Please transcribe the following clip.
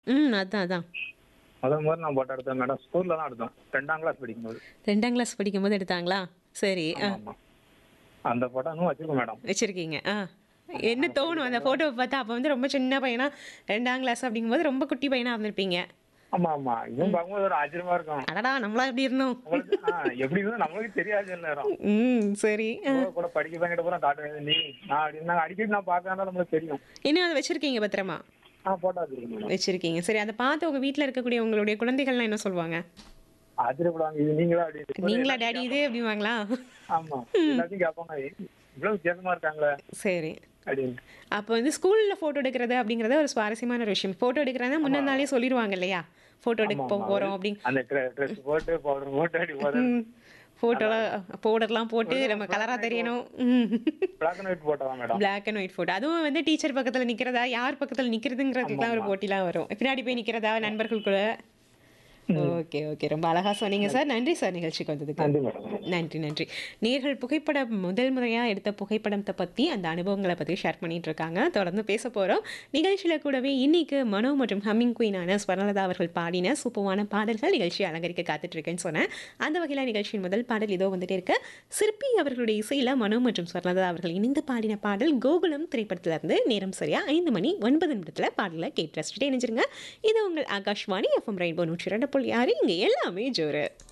ம். அதான், அதான். முதல் முதல்ல நான் போட்டோ எடுத்தேன் மேடம். ஸ்கூல்ல தான் எடுத்தோம். 2ஆம் கிளாஸ் படிக்கும்போது. 2ஆம் கிளாஸ் படிக்கும்போது எடுத்தாங்களா? சரி. ஆ. ஆமாமா. அந்த போட்டோ இன்னும் வச்சிருக்கேன் மேடம். வச்சிருக்கீங்க. ஆ. என்ன தோணும் அந்த ஃபோட்டோவ பார்த்தா? அப்ப வந்து ரொம்ப சின்ன பையனா 2ஆம் கிளாஸ் அப்படிங்கும்போது ரொம்ப குட்டி பையனா இருந்திருப்பீங்க. ஆமா, ஆமா. இதுவும் பார்க்கும்போது ஒரு ஆச்சரியமா இருக்கும். அடடா! நம்மளா எப்படி இருந்தோம்? உங்களுக்கு ஆ எப்படி இருந்தது நம்மளுக்கு தெரியாது சில நேரம். ம். சரி. ஆ. கூட கூட படிக்கிற பையன்கிட்ட பூரா காட்டுவேன். நீ நான் அப்படி நான் அடிக்கடி நான் பார்க்கறதுனால நம்மளுக்கு தெரியும். இன்னும் அத வச்சிருக்கீங்க பத்திரமா? ஆ போட்டோ வச்சிருக்கேன் மேடம். வச்சிருக்கீங்க. சரி அத பார்த்து உங்க வீட்ல இருக்கக்கூடிய உங்களுடைய குழந்தைகள்லாம் என்ன சொல்வாங்க? ஆச்சரியப்படுவாங்க. இது நீங்களா அப்படின்னு. நீங்களா டாடி இது அப்படிவாங்களா? ஆமா. எல்லாத்தையும் கேட்பாங்க. இவ்வளவு வித்தியாசமா இருக்காங்களே சரி. அப்படின்னு. அப்ப வந்து ஸ்கூல்ல ஃபோட்டோ எடுக்கிறது அப்படிங்கிறது ஒரு சுவாரஸ்யமான ஒரு விஷயம். ஃபோட்டோ எடுக்கிறதா முன்ன நாளே சொல்லிருவாங்க இல்லையா? ஃபோட்டோ எடுக்க ஆமா, போ ஆமா. போறோம் அப்படிங்க அந்த ட்ரெஸ் போட்டு பவுடர் போட்டு அடி போட்டு ம். ஃபோட்டோலாம் பவுடர்லாம் போட்டு நம்ம கலரா தெரியணும். ம். பிளாக் அண்ட் ஒயிட் போட்டோ தான் madam. Black and white photo. அதுவும் வந்து டீச்சர் பக்கத்துல நிக்கிறதா, யார் பக்கத்துல நிக்கிறதுங்கிறதுக்குலாம் ஒரு போட்டிலாம் வரும். பின்னாடி போய் நிக்கிறதா நண்பர்கள் கூட. Okay, okay. ரொம்ப அழகா சொன்னீங்க சார். நன்றி சார் நிகழ்ச்சிக்கு வந்ததுக்கு. நன்றி மேடம். நன்றி, நன்றி. நேயர்கள் புகைப்படம் முதல் முறையா எடுத்த புகைப்படத்த பத்தி, அந்த அனுபவங்கள பத்தி ஷேர் பண்ணிட்டு இருக்காங்க. தொடர்ந்து பேச போறோம். நிகழ்ச்சியில கூடவே இன்னைக்கு மனோ மற்றும் ஹம்மிங் குயினான ஸ்வர்ணலதா அவர்கள் பாடின சூப்பரான பாடல்கள் நிகழ்ச்சியை அலங்கரிக்க காத்துட்டு இருக்கேன்னு சொன்னேன். அந்த வகையில நிகழ்ச்சியின் முதல் பாடல் இதோ வந்துட்டே இருக்கு. சிற்பி அவர்களுடைய இசையில மனோ மற்றும் ஸ்வர்ணலதா அவர்கள் இணைந்து பாடின பாடல் கோகுலம் திரைப்படத்துல இருந்து நேரம் சரியா 5 மணி 9 நிமிடத்துல பாடல கேட்டு ரசிச்சுட்டே இணைஞ்சிருங்க. இது உங்கள் ஆகாஷ்வாணி எஃப்எம் ரெயின்போ 102.6 இங்க எல்லாமே ஜோரு.